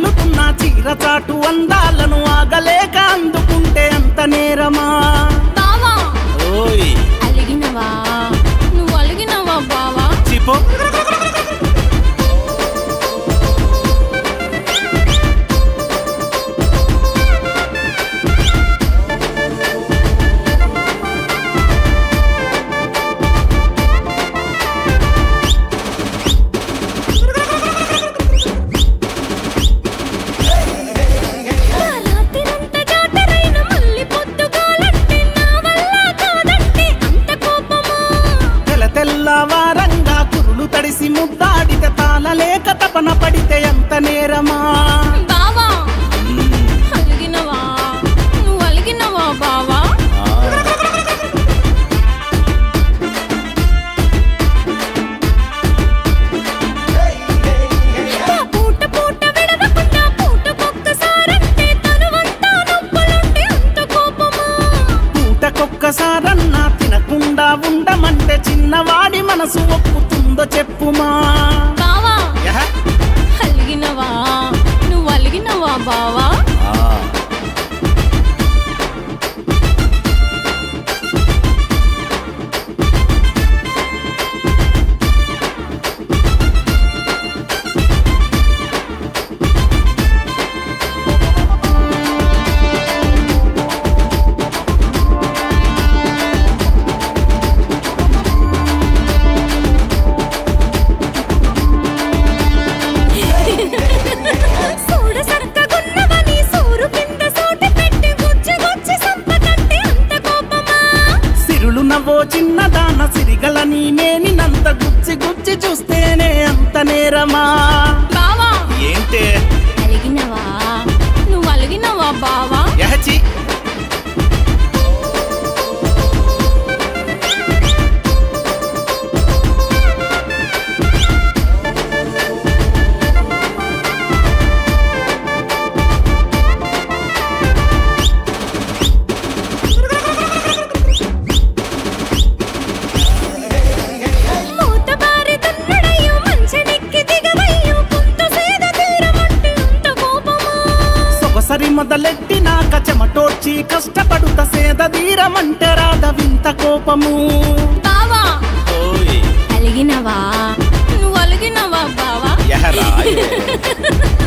కదులుతున్న చీర చాటు అందాలను ఆగలేక అందుకుంటే అంత నేరమా బావా ఓయ్ అలిగినవా నువ్వు అలిగినవా బావా చిపో నా రాత్రిరంతా జాతరైన మళ్ళీ పొద్దుగాలంటే నా వల్ల కాదంటే అంత కోపమా తెల్ల తెల్లవారంగా కురులు తడిసి ముద్దాడితే తాళలేక తపన పడితే ఎంత నేరమా బావా అలిగినవా నువ్వు అలిగినవా బావా నా పూట పూట విడవకుండా పూటకొక్కసారంటే తనువంతా నొప్పులుంటే అంత కోపమా పూటకొక్కసారన్నా తినకుండా ఉండమంటే చిన్నవాడి మనసు ఒప్పుతుందో చెప్పుమా బావా యహ. అలిగినవా నువ్వు అలిగినవా బావా సూడ సర్కగున్నవని సూరు కింద సోటి పెట్టి గుచ్చి గుచ్చి సంపకంటే అంత కోపమా సిరులు నవ్వో చిన్నదాన సిరిగల నీ మేనినంత గుచ్చి గుచ్చి చూస్తేనే అంత నేరమా బావా ఏంటే అలిగినవా నువ్వు అలిగినవా బావా యహచి మూత బారి దున్నడయ్యో మంచనెక్కి దిగవయ్యో పుంత సేద తీరమంటే అంత కోపమా సొగసరి మొదలెట్టినాక చెమటోడ్చి కష్టపడుత సేద తీరమంటే రాధ వింత కోపము బావా ఓయ్ అలిగినవా నువ్వు అలిగినవా బావా యహ రాయే.